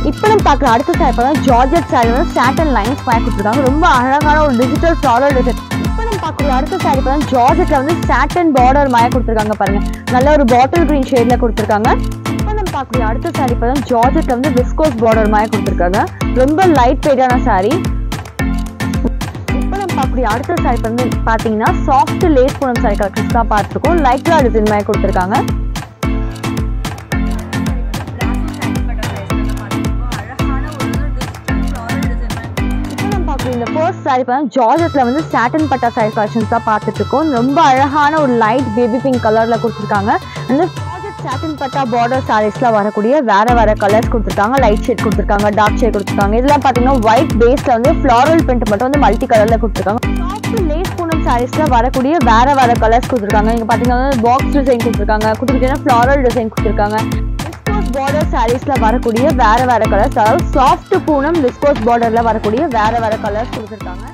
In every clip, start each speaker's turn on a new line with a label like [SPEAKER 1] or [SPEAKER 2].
[SPEAKER 1] இப்போ நம்ம பார்க்குற அடுத்த சாரி பார்த்தா ஜார்ஜெட் சாரி வந்து சாட்டன் லைன்ஸ் பண்ணி கொடுத்துருக்காங்க ரொம்ப அழகான ஒரு டிஜிட்டல் ஃப்ளாரல் டிசைன் இப்போ நம்ம பார்க்குற அடுத்த சாரி பார்த்தா ஜார்ஜெட்ல வந்து சாட்டன் பார்டர் மாய கொடுத்துருக்காங்க பாருங்க நல்ல ஒரு பாட்டில் கிரீன் ஷேட்ல கொடுத்துருக்காங்க இப்போ நம்ம பார்க்கக்கூடிய அடுத்த சாரி பார்த்தா ஜார்ஜெட்ல வந்து விஸ்கோஸ் பார்டர் மாய கொடுத்துருக்காங்க ரொம்ப லைட் வெயிட்டான சாரி இப்போ நம்ம பார்க்கக்கூடிய அடுத்த சாரி வந்து பார்த்தீங்கன்னா soft lace Poonam sari collections தான் பார்த்துருக்கோம் லைக்ரா டிசைன் மாதிரி கொடுத்துருக்காங்க இப்போ நம்ம பார்க்குற இந்த ஃபர்ஸ்ட் சாரி பார்த்தா ஜார்ஜெட்ல வந்து சாட்டன் பட்டா சாரி கலெக்ஷன்ஸ் தான் பார்த்துட்டு இருக்கோம் ரொம்ப அழகான ஒரு லைட் பேபி பிங்க் கலர்ல கொடுத்துருக்காங்க அந்த ஜார்ஜெட் சாட்டன் பட்டா பார்டர் சாரீஸ்ல வரக்கூடிய வேற வேற கலர்ஸ் கொடுத்துருக்காங்க லைட் ஷேட் கொடுத்துருக்காங்க டார்க் ஷேட் கொடுத்துருக்காங்க இதெல்லாம் பார்த்தீங்கன்னா ஒயிட் பேஸ்ல வந்து ஃப்ளாரல் பிரிண்ட் மட்டும் வந்து மல்டி கலர்ல கொடுத்துருக்காங்க சாஃப்ட் லேஸ் பூனம் சாரீஸ்ல வரக்கூடிய வேற வேற கலர்ஸ் கொடுத்துருக்காங்க இங்க பாத்தீங்கன்னா பாக்ஸ் டிசைன் கொடுத்துருக்காங்க குட்டி குட்டியான ஃப்ளாரல் டிசைன் கொடுத்துருக்காங்க விஸ்கோஸ் பார்டர் சாரீஸ்ல வரக்கூடிய வேற வேற கலர்ஸ் அதாவது சாஃப்ட் பூனம் விஸ்கோஸ் பார்டர்ல வரக்கூடிய வேற வேற கலர்ஸ் கொடுத்துருக்காங்க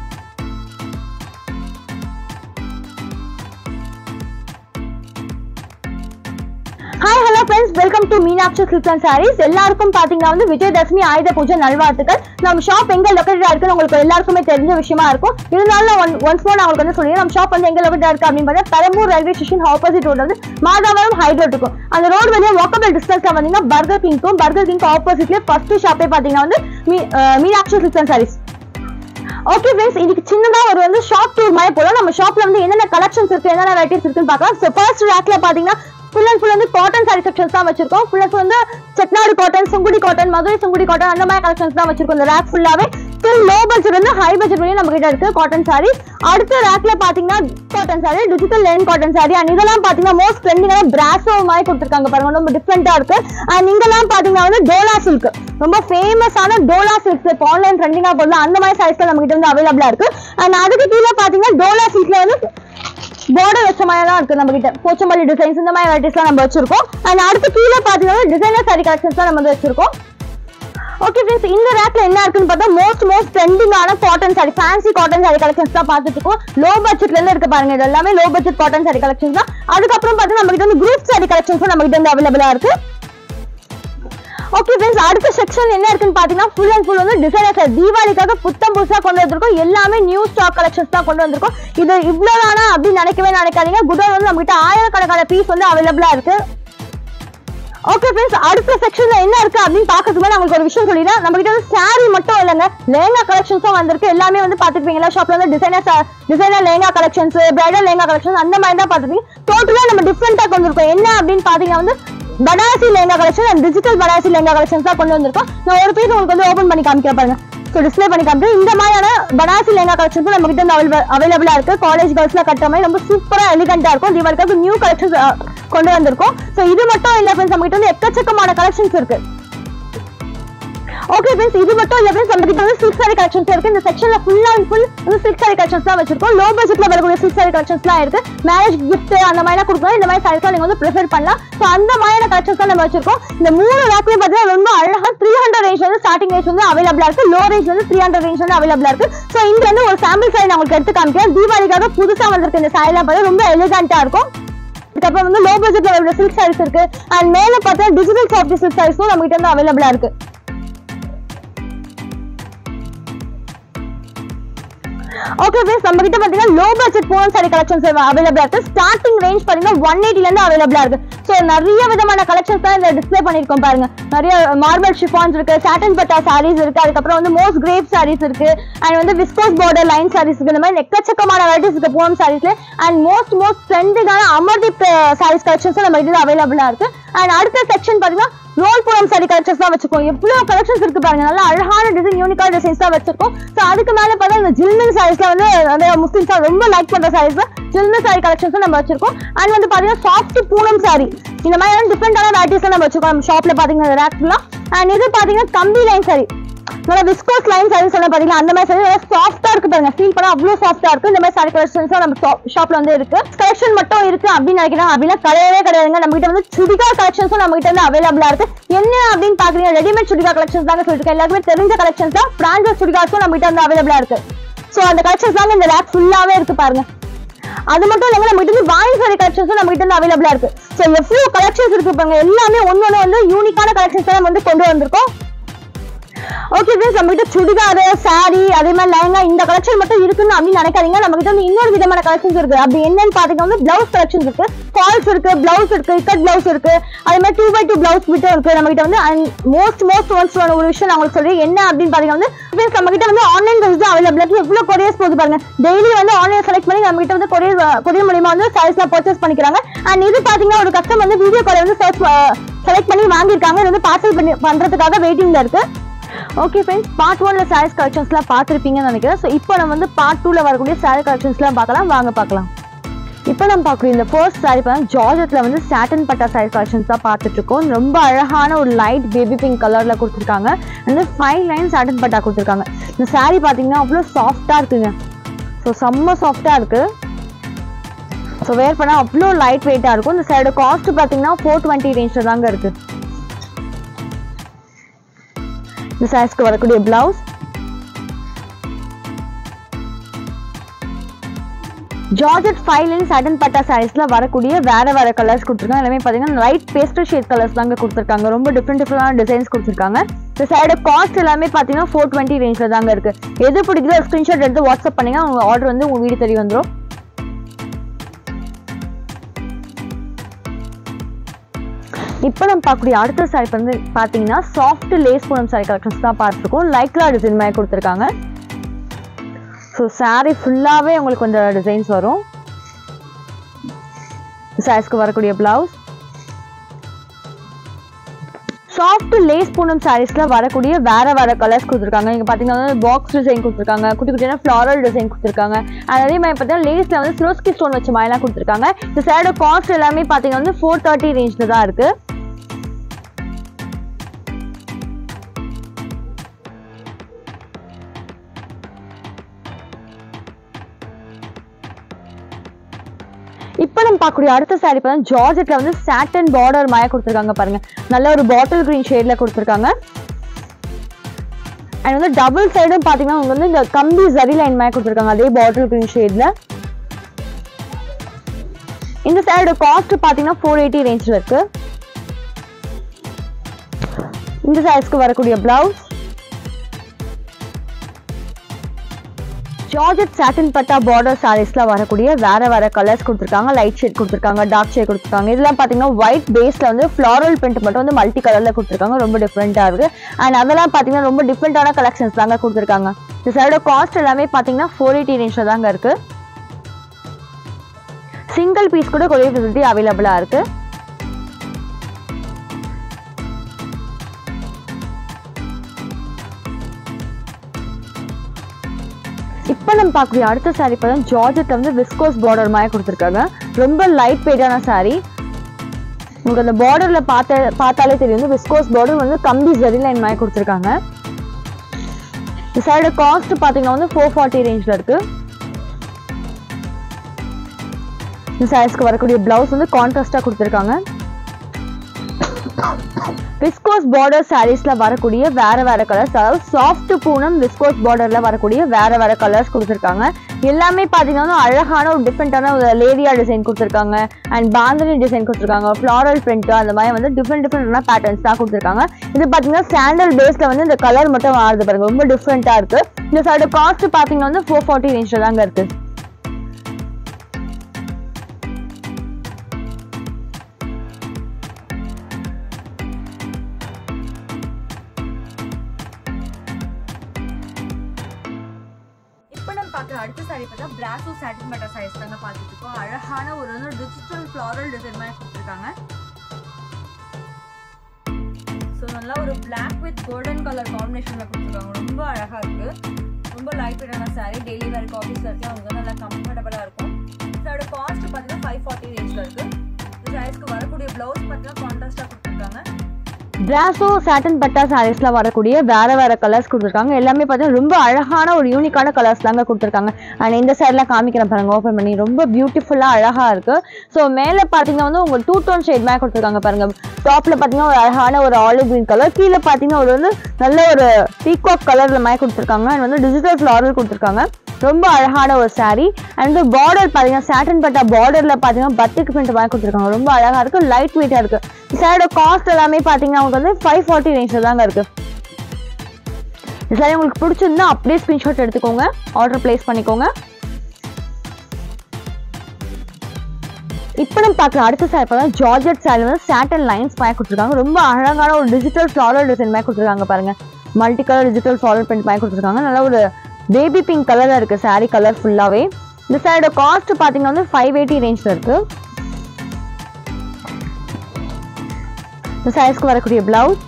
[SPEAKER 1] hi hello friends welcome to Meenakshi silks and saris எல்லாருக்கும் பாத்தீங்கன்னா வந்து விஜயதசமி ஆயுத பூஜை நல்வாழ்த்துக்கள் நம்ம ஷாப் எங்க லொக்கேட்டடா இருக்குன்னு உங்களுக்கு எல்லாருக்குமே தெரிஞ்ச விஷயமா இருக்கும் இருந்தாலும் ஒன் ஒன்ஸ் மோர் நான் உங்களுக்கு வந்து சொல்லிடுறேன் நம்ம ஷாப் வந்து எங்க லொக்கேட்டடா இருக்கு அப்படின்னு பார்த்தா Perambur railway station opposite road வந்து மாதாவரம் ஹைட்ரோட் இருக்கும் அந்த ரோடு வழியா வாக்கபிள் டிஸ்டன்ஸ்ல வந்தீங்கன்னா பர்கர் கிங்க்கும் பர்கர் கிங்க்கு ஆப்போசிட்லேயே ஃபர்ஸ்ட் ஷாப்பே பாத்தீங்கன்னா வந்து மீ- அஹ் Meenakshi silks and saris okay friends இதுக்கு சின்னதா ஒரு வந்து ஷாப் டூர் மாதிரி போலாம் நம்ம ஷாப்ல வந்து என்னென்ன கலெக்ஷன்ஸ் இருக்கு என்னென்ன வெரைட்டிஸ் இருக்குன்னு பார்க்கலாம் ஸோ ஃபர்ஸ்ட் ரேக்ல பாத்தீங்கன்னா ஃபுல் அண்ட் ஃபுல் வந்து காட்டன் சாரி செக்ஷன்ஸ் தான் வச்சிருக்கோம் ஃபுல் அண்ட் ஃபுல் வந்து Chettinad cotton Sungudi cotton Madurai Sungudi cotton அந்த மாதிரி கலெக்ஷன்ஸ் தான் வச்சிருக்கோம் இந்த ரேக் ஃபுல்லாவே ஸ்டில் லோ பட்ஜெட் வந்து ஹை பட்ஜெட் வரையும் நம்ம கிட்ட இருக்கு காட்டன் சாரி அடுத்த ரேக்ல பாத்தீங்கன்னா cotton sari digital line cotton sari and இதெல்லாம் பாத்தீங்கன்னா மோஸ்ட் ட்ரெண்டிங்கான பிராசோ மாதிரி கொடுத்துருக்காங்க பாருங்க ரொம்ப டிஃப்ரெண்டா இருக்கு அண்ட் இங்கெல்லாம் பாத்தீங்கன்னா வந்து டோலா சில்க் ரொம்ப ஃபேமஸான டோலா சில்க்ஸ் இப்போ ஆன்லைன் ட்ரெண்டிங்கா போடலாம் அந்த மாதிரி சாரீஸ் நம்ம கிட்ட வந்து அவைலபிளா இருக்கு அண்ட் அதுக்கு கீழே பாத்தீங்கன்னா டோலா சில்க்ல வந்து பார்டர் வச்ச மாதிரி தான் இருக்கு நம்ம கிட்ட போச்சம்பள்ளி டிசைன்ஸ் இந்த மாதிரி வெரைட்டிஸ்லாம் நம்ம வச்சிருக்கோம் அண்ட் அடுத்து கீழே பாத்தீங்கன்னா டிசைனர் சாரி கலெக்ஷன்ஸ் தான் நம்ம வந்து வச்சிருக்கோம் ஓகே ஃப்ரெண்ட்ஸ் இந்த ரேக்ல என்ன இருக்குன்னு பார்த்தா மோஸ்ட் மோஸ்ட் ட்ரெண்டிங்கான cotton sari fancy cotton sari collections தான் பார்த்துட்டு இருக்கோம் லோ பட்ஜெட்ல இருந்து இருக்கு பாருங்க இது எல்லாமே low budget cotton sari collections தான் அதுக்கப்புறம் பார்த்தீங்கன்னா நம்ம கிட்ட வந்து குரூப் சாரி கலெக்ஷன்ஸும் நம்ம கிட்ட வந்து அவைலபிளா இருக்கு ஓகே ஃப்ரெண்ட்ஸ் அடுத்த செக்ஷன் என்ன இருக்குன்னு பாத்தீங்கன்னா ஃபுல் அண்ட் ஃபுல் வந்து டிசைனர் சார் தீபாவளிக்காக புத்தம் புதுசா கொண்டு வந்திருக்கோம் எல்லாமே நியூ ஸ்டாக் கலெக்ஷன்ஸ் தான் கொண்டு வந்திருக்கோம் இது இவ்வளவுதானா அப்படின்னு நினைக்கவே நினைக்காதீங்க குடோன் வந்து நம்ம கிட்ட ஆயிரக்கணக்கான பீஸ் வந்து அவைலபிளா இருக்கு ஓகே ஃப்ரெண்ட்ஸ் அடுத்த செக்ஷன்ல என்ன இருக்கு அப்படின்னு பாக்கிறதுக்கு முன்னாடி உங்களுக்கு ஒரு விஷயம் சொல்லிடுறேன் நம்ம கிட்ட வந்து saree மட்டும் இல்லைங்க லேங்கா கலெக்ஷன்ஸும் வந்திருக்கு எல்லாமே வந்து பாத்துருப்பீங்களா ஷாப்ல வந்து designer designer lehenga collections bridal lehenga collections அந்த மாதிரி தான் பாத்துருப்பீங்க டோட்டலா நம்ம டிஃப்ரெண்டா கொண்டு இருக்கோம் என்ன அப்படின்னு பாத்தீங்கன்னா வந்து Banarasi lehenga collection and digital Banarasi lehenga collections தான் கொண்டு வந்திருக்கோம் நான் ஒரு பீஸ் உங்களுக்கு வந்து ஓபன் பண்ணி காமிக்கிறேன் பாருங்க ஸோ டிஸ்ப்ளே பண்ணி காமிக்கிறேன் இந்த மாதிரியான பனாரசி லேங்கா கலெக்ஷன்ஸ் நம்ம கிட்ட வந்து அவைலபிளா இருக்கு காலேஜ் கேர்ள்ஸ்ல கட்டுற மாதிரி ரொம்ப சூப்பரா எலிகண்டா இருக்கும் தீபாவளிக்காக நியூ கலெக்ஷன்ஸ் கொண்டு வந்திருக்கோம் ஸோ இது மட்டும் இல்ல ஃப்ரெண்ட்ஸ் நம்ம கிட்ட வந்து எக்கச்சக்கமான கலெக்ஷன்ஸ் இருக்கு ஓகே ஃப்ரெண்ட்ஸ் இது மட்டும் இல்ல ஃப்ரெண்ட்ஸ் நம்ம கிட்ட வந்து சில்க் சாரி கலெக்ஷன்ஸ் இருக்கு இந்த செக்ஷன்ல ஃபுல் அண்ட் ஃபுல் வந்து சில்க் சாரி கலெக்ஷன்ஸ் தான் வச்சிருக்கோம் லோ பட்ஜெட்ல வரக்கூடிய சில்க் சாரி கலெக்ஷன்ஸ்லாம் இருக்கு மேரேஜ் கிஃப்ட் அந்த மாதிரிலாம் கொடுக்கலாம் இந்த மாதிரி சாரீஸ் நீங்க வந்து ப்ரிஃபர் பண்ணலாம் ஸோ அந்த மாதிரியான கலெக்ஷன்ஸ் தான் நம்ம வச்சிருக்கோம் இந்த மூணு ரேக்லயும் பார்த்தீங்கன்னா ரொம்ப அழகா த்ரீ ஹண்ட்ரட் ரேஞ்ச் வந்து ஸ்டார்டிங் ரேஞ்ச் வந்து அவைலபிளா இருக்கு லோ ரேஞ்ச் வந்து த்ரீ ஹண்ட்ரட் ரேஞ்ச் வந்து அவைலபிளா இருக்கு ஸோ இங்க வந்து ஒரு சாம்பிள் சாரி நான் உங்களுக்கு எடுத்து காமிக்கிறேன் தீபாவளிக்காக புதுசா வந்திருக்கு இந்த சாரிலாம் பார்த்தா ரொம்ப எலிகண்டா இருக்கும் அதுக்கப்புறம் வந்து லோ பட்ஜெட்ல உள்ள சில்க் சாரீஸ் இருக்கு அண்ட் மேல பார்த்தா டிஜிட்டல் சாஃப்ட் சில்க் சாரீஸும் நம்ம கிட்ட வந்து அவைலபிளா இருக்கு ஓகே ஃப்ரெண்ட்ஸ் நம்ம கிட்ட பாத்தீங்கன்னா லோ பட்ஜெட் போன் சாரி கலெக்ஷன்ஸ் அவைலபிளா இருக்கு ஸ்டார்டிங் ரேஞ்ச் பாத்தீங்கன்னா ஒன் எயிட்டில இருந்து அவைலபிளா இருக்கு ஸோ நிறைய விதமான கலெக்ஷன்ஸ் தான் இந்த டிஸ்ப்ளே பண்ணிருக்கோம் பாருங்க நிறைய மார்பல் ஷிஃபான்ஸ் இருக்கு சாட்டன் பட்டா சாரீஸ் இருக்கு அதுக்கப்புறம் வந்து மோஸ்ட் கிரேப் சாரீஸ் இருக்கு அண்ட் வந்து விஸ்கோஸ் பார்டர் லைன் சாரீஸ் இருக்கு இந்த மாதிரி எக்கச்சக்கமான வெரைட்டிஸ் இருக்கு போன் சாரீஸ்ல அண்ட் மோஸ்ட் மோஸ்ட் ட்ரெண்டிங்கான அமர்தீப் சாரீஸ் கலெக்ஷன்ஸ் நம்ம கிட்ட அவைலபிளா இருக்கு அண்ட் அடுத்த செக்ஷன் பாத்தீங்கன்னா ரோல் புறம் சாரி கலெக்ஷன்ஸ் தான் வச்சிருக்கோம் எவ்வளவு கலெக்ஷன்ஸ் இருக்கு பாருங்க நல்ல அழகான டிசைன் யூனிக்கான டிசைன்ஸ் தான் வச்சிருக்கோம் ஸோ அதுக்கு மேல பார்த்தா இந்த ஜில்மின் சாரீஸ்ல வந்து நிறைய முஸ்லிம்ஸ் ரொம்ப லைக் பண்ற சாரீஸ் ஜில்மின் சாரி கலெக்ஷன்ஸ் நம்ம வச்சிருக்கோம் அண்ட் வந்து பாத்தீங்கன்னா சாஃப்ட் பூனம் சாரி இந்த மாதிரி டிஃப்ரெண்டான வெரைட்டிஸ் நம்ம வச்சிருக்கோம் நம்ம ஷாப்ல பாத்தீங்கன்னா ரேக்ல அண்ட் இது பாத்தீங்கன்னா கம்பி லைன் சாரி நல்லா விஸ்கோஸ் லைன் சாரி சொன்ன பாத்தீங்களா அந்த மாதிரி சாரி நல்லா சாஃப்டா இருக்கு பாருங்க ஃபீல் பண்ணா அவ்வளவு சாஃப்டா இருக்கு இந்த மாதிரி சாரி கலெக்ஷன்ஸ் நம்ம ஷாப்ல வந்து இருக்கு கலெக்ஷன் மட்டும் இருக்கு அப்படின்னு நினைக்கிறேன் அப்படின்னா கிடையவே கிடையாதுங்க நம்ம கிட்ட வந்து சுடிகார் கலெக்ஷன்ஸும் நம்ம கிட்ட வந்து அவைலபிளா இருக்கு என்ன அப்படின்னு பாக்குறீங்க ரெடிமேட் சுடிகார் கலெக்ஷன்ஸ் தாங்க சொல்லிருக்கேன் எல்லாருக்குமே தெரிஞ்ச கலெக்ஷன்ஸ் தான் பிராண்டட் சுடிகார்ஸும் நம்ம கிட்ட வந்து அவைலபிளா இருக்கு சோ அந்த கலெக்ஷன்ஸ் தாங்க இந்த ரேக் ஃபுல்லாவே இருக்கு பாருங்க அது மட்டும் இல்லைங்க நம்ம கிட்ட வந்து வாங்கி சாரி கலெக்ஷன்ஸும் நம்ம கிட்ட வந்து அவைலபிளா இருக்கு ஸோ எவ்வளவு கலெக்ஷன்ஸ் இருக்கு பாருங்க எல்லாமே ஒன்னொன்னு வந்து யூனிக்கான கலெக்ஷன்ஸ் தான் நம்ம வந்து கொண்டு வந்திருக்கோம் ஓகே ஃப்ரெண்ட்ஸ் நம்ம கிட்ட சுடிதார் saree அதே மாதிரி லெஹங்கா இந்த கலெக்ஷன் மட்டும் இருக்குன்னு அப்படின்னு நினைக்காதீங்க நம்ம கிட்ட வந்து இன்னொரு விதமான கலெக்ஷன்ஸ் இருக்கு அப்படி என்னன்னு பாத்தீங்கன்னா வந்து பிளவுஸ் கலெக்ஷன் இருக்கு ஃபால்ஸ் இருக்கு பிளவுஸ் இருக்கு இக்கட் பிளவுஸ் இருக்கு அதே மாதிரி டூ பை டூ பிளவுஸ் மட்டும் இருக்கு நம்ம கிட்ட வந்து மோஸ்ட் மோஸ்ட் ஒன்ஸ் ஒரு விஷயம் நான் உங்களுக்கு சொல்றேன் என்ன அப்படின்னு பாத்தீங்கன்னா வந்து friends, நம்ம கிட்ட வந்து ஆன்லைன் சர்வீஸ் அவைலபிள் இருக்கு எவ்வளவு கொரியர்ஸ் போகுது பாருங்க டெய்லி வந்து ஆன்லைன் செலக்ட் பண்ணி நம்ம கிட்ட வந்து கொரியர் கொரியர் மூலியமா வந்து சாரீஸ்லாம் பர்ச்சேஸ் பண்ணிக்கிறாங்க அண்ட் இது பாத்தீங்கன்னா ஒரு கஸ்டமர் வந்து வீடியோ கால் வந்து சர்ச் செலக்ட் பண்ணி வாங்கியிருக்காங்க இது வந்து பார்சல் பண்ணி பண்றதுக்காக வெயிட்டிங்ல இருக்கு ஓகே ஃப்ரெண்ட்ஸ் பார்ட் ஒன்ல சாரீஸ் கலெக்ஷன்ஸ்லாம் பார்த்துருப்பீங்கன்னு நினைக்கிறேன் ஸோ இப்போ நம்ம வந்து பார்ட் டூல வரக்கூடிய சாரீ கலெக்ஷன்ஸ்லாம் பார்க்கலாம் வாங்க பார்க்கலாம் இப்போ நம்ம பார்க்கக்கூடிய இந்த ஃபர்ஸ்ட் சாரி பார்த்தா ஜார்ஜெட்ல வந்து சாட்டன் பட்டா சாரி கலெக்ஷன்ஸ் தான் பார்த்துட்டு இருக்கோம் ரொம்ப அழகான ஒரு லைட் பேபி பிங்க் கலர்ல கொடுத்துருக்காங்க வந்து ஃபைவ் லைன் சாட்டன் பட்டா கொடுத்துருக்காங்க இந்த சாரி பார்த்தீங்கன்னா அவ்வளோ சாஃப்டா இருக்குங்க ஸோ செம்ம சாஃப்டா இருக்கு ஸோ வேர் பண்ணால் அவ்வளோ லைட் வெயிட்டாக இருக்கும் இந்த சாரியோட காஸ்ட் பார்த்தீங்கன்னா ஃபோர் டுவெண்ட்டி ரேஞ்சில் தாங்க இருக்கு இந்த சாரீஸ்க்கு வரக்கூடிய பிளவுஸ் ஜார்ஜெட் ஃபைவ் லைன் சடன் பட்டா சாரீஸ்ல வரக்கூடிய வேற வேற கலர்ஸ் கொடுத்துருக்காங்க எல்லாமே பார்த்தீங்கன்னா லைட் பேஸ்டல் ஷேட் கலர்ஸ் தாங்க கொடுத்துருக்காங்க ரொம்ப டிஃப்ரெண்ட் டிஃப்ரெண்டான டிசைன்ஸ் கொடுத்துருக்காங்க இந்த சைடு காஸ்ட் எல்லாமே பார்த்தீங்கன்னா ஃபோர் டுவெண்ட்டி ரேஞ்சில் தாங்க இருக்கு எது பிடிக்குதோ ஸ்க்ரீன்ஷாட் எடுத்து வாட்ஸ்அப் பண்ணுங்க உங்க ஆர்டர் வந்து உங்க வீடு தேடி வந்துடும் இப்போ நம்ம பார்க்கக்கூடிய அடுத்த சாரி வந்து பார்த்தீங்கன்னா soft lace Poonam sari collections தான் பார்த்துருக்கோம் லைக்லா டிசைன் மாதிரி கொடுத்துருக்காங்க ஸோ சாரி ஃபுல்லாகவே உங்களுக்கு இந்த டிசைன்ஸ் வரும் சாரீஸ்க்கு வரக்கூடிய பிளவுஸ் சாஃப்ட் லேஸ் பூனம் சாரீஸ்ல வரக்கூடிய வேற வேற கலர்ஸ் கொடுத்துருக்காங்க இங்க பாத்தீங்கன்னா பாக்ஸ் டிசைன் கொடுத்துருக்காங்க குட்டி குட்டியான ஃபிளாரல் டிசைன் கொடுத்துருக்காங்க And அதே மாதிரி பார்த்தீங்கன்னா லேஸ்ல வந்து ஸ்லோஸ்கி ஸ்டோன் வச்ச மாதிரிலாம் கொடுத்துருக்காங்க இந்த சைடோட காஸ்ட் எல்லாமே பாத்தீங்கன்னா வந்து ஃபோர் தேர்ட்டி ரேஞ்சில் தான் இருக்கு இப்போ நம்ம பார்க்கக்கூடிய அடுத்த சாரி பார்த்தா ஜார்ஜெட்ல வந்து சாட்டன் பார்டர் மாயா கொடுத்துருக்காங்க பாருங்க நல்ல ஒரு பாட்டில் கிரீன் ஷேட்ல கொடுத்துருக்காங்க அண்ட் வந்து டபுள் சைடும் பார்த்தீங்கன்னா உங்களுக்கு வந்து இந்த கம்பி ஜரி லைன் மாயா கொடுத்துருக்காங்க அதே பாட்டில் கிரீன் ஷேட்ல இந்த சாரியோட காஸ்ட் பார்த்தீங்கன்னா ஃபோர் எயிட்டி ரேஞ்சில் இருக்கு இந்த சாரீஸ்க்கு வரக்கூடிய பிளவுஸ் ஜார்ஜெட் சாட்டின் பட்டா பார்டர் சாரீஸ்ல வரக்கூடிய வேற வேற கலர்ஸ் கொடுத்துருக்காங்க லைட் ஷேட் கொடுத்துருக்காங்க டார்க் ஷேட் கொடுத்துருக்காங்க இதெல்லாம் பார்த்தீங்கன்னா ஒயிட் பேஸ்ல வந்து ஃப்ளாரல் பிரிண்ட் மட்டும் வந்து மல்டி கலர்ல கொடுத்துருக்காங்க ரொம்ப டிஃப்ரெண்டா இருக்கு அண்ட் அதெல்லாம் பார்த்தீங்கன்னா ரொம்ப டிஃப்ரெண்டான கலெக்ஷன்ஸ் தாங்க கொடுத்துருக்காங்க இந்த சைடோட காஸ்ட் எல்லாமே பார்த்தீங்கன்னா ஃபோர் எயிட்டி ரேஞ்சில் தாங்க இருக்கு சிங்கிள் பீஸ் கூட கொரியர் ஃபெசிலிட்டி அவைலபிளா இருக்கு இப்போ நம்ம பார்க்கக்கூடிய அடுத்த saree பார்த்தா ஜார்ஜெட் வந்து விஸ்கோஸ் பார்டர் மாதிரி கொடுத்துருக்காங்க ரொம்ப லைட் வெயிட்டான saree உங்களுக்கு அந்த பார்டர்ல பார்த்த பார்த்தாலே தெரியும் வந்து விஸ்கோஸ் பார்டர் வந்து கம்பி ஜரி லைன் மாதிரி கொடுத்துருக்காங்க இந்த சைடோட காஸ்ட் பார்த்தீங்கன்னா வந்து ஃபோர் ஃபார்ட்டி ரேஞ்சில் இருக்கு இந்த சாரீஸ்க்கு வரக்கூடிய பிளவுஸ் வந்து கான்ட்ராஸ்டாக கொடுத்துருக்காங்க விஸ்கோஸ் பார்டர் சாரீஸ்ல வரக்கூடிய வேற வேற கலர்ஸ் அதாவது சாஃப்ட் பூனம் விஸ்கோஸ் பார்டர்ல வரக்கூடிய வேற வேற கலர்ஸ் கொடுத்துருக்காங்க எல்லாமே பாத்தீங்கன்னா அழகான ஒரு டிஃப்ரெண்டான ஒரு லேரியா டிசைன் கொடுத்துருக்காங்க அண்ட் பாந்தனி டிசைன் கொடுத்துருக்காங்க ஃப்ளாரல் பிரிண்ட் அந்த மாதிரி வந்து டிஃப்ரெண்ட் டிஃப்ரெண்டான பேட்டர்ன்ஸ் தான் கொடுத்துருக்காங்க இது பாத்தீங்கன்னா சாண்டல் பேஸ்ல வந்து இந்த கலர் மட்டும் மாறுது பாருங்க ரொம்ப டிஃப்ரெண்டா இருக்கு இந்த சைடு காஸ்ட் பாத்தீங்கன்னா வந்து ஃபோர் ஃபார்ட்டி ரேஞ்சில் தாங்க இருக்கு
[SPEAKER 2] இப்போ நம்ம பார்க்குற அடுத்த சாரி பார்த்தா பிராசோ சாட்டின் பட்டா சாரீஸ் தாங்க பார்த்துட்டு இருக்கோம் அழகான ஒரு வந்து டிஜிட்டல் ஃப்ளாரல் டிசைன் மாதிரி கொடுத்துருக்காங்க ஸோ நல்லா ஒரு Black வித் கோல்டன் கலர் காம்பினேஷனில் கொடுத்துருக்காங்க ரொம்ப அழகாக இருக்கு ரொம்ப லைட் வெயிட்டான சாரி டெய்லி வேர் ஆஃபீஸில் இருக்கு அவங்க நல்லா கம்ஃபர்டபுளாக இருக்கும் இதோட காஸ்ட் பார்த்தீங்கன்னா ஃபைவ் ஃபார்ட்டி ரேஞ்சில் இருக்கு இந்த சாரீஸ்க்கு வரக்கூடிய ப்ளவுஸ் பார்த்தீங்கன்னா கான்ட்ராஸ்டாக கொடுத்துருக்காங்க
[SPEAKER 1] பிராசோ சாட்டன் பட்டா சாரீஸ்ல வரக்கூடிய வேற வேற கலர்ஸ் கொடுத்துருக்காங்க எல்லாமே பார்த்தீங்கன்னா ரொம்ப அழகான ஒரு யூனிக்கான கலர்ஸ் தாங்க கொடுத்துருக்காங்க அண்ட் இந்த சைட்லாம் காமிக்கிறேன் பாருங்க ஓப்பன் பண்ணி ரொம்ப பியூட்டிஃபுல்லா அழகா இருக்கு ஸோ மேலே பார்த்தீங்கன்னா வந்து உங்களுக்கு டூ டோன் ஷேட் மாதிரி கொடுத்துருக்காங்க பாருங்க டாப்ல பார்த்தீங்கன்னா ஒரு அழகான ஒரு ஆலிவ் கிரீன் கலர் கீழே பார்த்தீங்கன்னா ஒரு வந்து நல்ல ஒரு பீகாக் கலர்ல மாதிரி கொடுத்துருக்காங்க அண்ட் வந்து டிஜிட்டல் ஃப்ளாரல் கொடுத்துருக்காங்க ரொம்ப அழகான ஒரு saree அண்ட் வந்து பார்டர் பார்த்தீங்கன்னா சாட்டன் பட்டா பார்டர்ல பார்த்தீங்கன்னா பத்திக்கு பிரிண்ட் மாதிரி கொடுத்துருக்காங்க ரொம்ப அழகா இருக்கு லைட் வெயிட்டா இருக்கு சாரோட காஸ்ட் எல்லாமே பார்த்தீங்கன்னா உங்களுக்கு வந்து ஃபைவ் ஃபார்ட்டி ரேஞ்சில் தாங்க இருக்கு இந்த saree உங்களுக்கு பிடிச்சிருந்தா அப்படியே ஸ்க்ரீன்ஷாட் எடுத்துக்கோங்க ஆர்டர் ப்ளேஸ் பண்ணிக்கோங்க இப்போ நம்ம பார்க்குற அடுத்த சாரி பார்த்தா ஜார்ஜெட் சாரி வந்து சாட்டன் லைன்ஸ் மாதிரி கொடுத்துருக்காங்க ரொம்ப அழகான ஒரு டிஜிட்டல் ஃப்ளாரல் டிசைன் மாதிரி கொடுத்துருக்காங்க பாருங்க multi colour digital floral print மாதிரி கொடுத்துருக்காங்க நல்ல ஒரு பேபி பிங்க் கலரில் இருக்குது சாரி கலர் ஃபுல்லாகவே இந்த சாரியோட காஸ்ட் பார்த்தீங்கன்னா வந்து ஃபைவ் எயிட்டி ரேஞ்சில் இருக்குது இந்த சாரீஸ்க்கு வரக்கூடிய பிளவுஸ்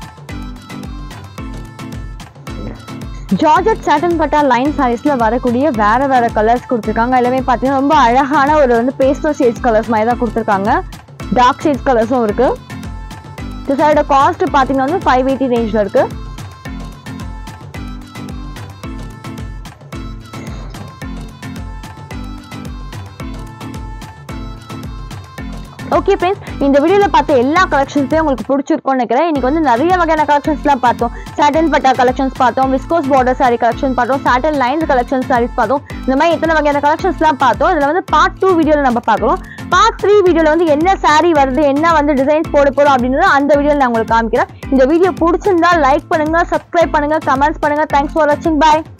[SPEAKER 1] ஜார்ஜட் சாட்டன் பட்டா லைன் சாரீஸ்ல வரக்கூடிய வேற வேற கலர்ஸ் கொடுத்துருக்காங்க எல்லாமே பார்த்தீங்கன்னா ரொம்ப அழகான ஒரு வந்து பேஸ்டல் ஷேட்ஸ் கலர்ஸ் மாதிரி தான் கொடுத்துருக்காங்க டார்க் ஷேட்ஸ் கலர்ஸும் இருக்கு இந்த சாரியோட காஸ்ட் பார்த்தீங்கன்னா வந்து ஃபைவ் எயிட்டி ரேஞ்சில் இருக்கு ஓகே ஃப்ரெண்ட்ஸ் இந்த வீடியோவில் பார்த்த எல்லா கலெக்ஷன்ஸையும் உங்களுக்கு பிடிச்சிருக்கும்னு நினைக்கிறேன் இன்னைக்கு வந்து நிறைய வகையான கலெக்ஷன்ஸ்லாம் பார்த்தோம் சாட்டன் பட்டா கலெக்ஷன்ஸ் பார்த்தோம் விஸ்கோஸ் பார்டர் சாரி கலெக்ஷன் பார்த்தோம் சாட்டன் லைன்ஸ் கலெக்ஷன் சாரீஸ் பார்த்தோம் இந்த மாதிரி எத்தனை வகையான கலெக்ஷன்ஸ்லாம் பார்த்தோம் இதில் வந்து பார்ட் டூ வீடியோவில் நம்ம பார்க்குறோம் பார்ட் த்ரீ வீடியோவில் வந்து என்ன saree வருது என்ன வந்து டிசைன்ஸ் போட போகிறோம் அப்படின்றது அந்த வீடியோவில் நான் உங்களுக்கு காமிக்கிறேன் இந்த வீடியோ பிடிச்சிருந்தா லைக் பண்ணுங்க சப்ஸ்கிரைப் பண்ணுங்க கமெண்ட்ஸ் பண்ணுங்க தேங்க்ஸ் ஃபார் வாட்சிங் பாய்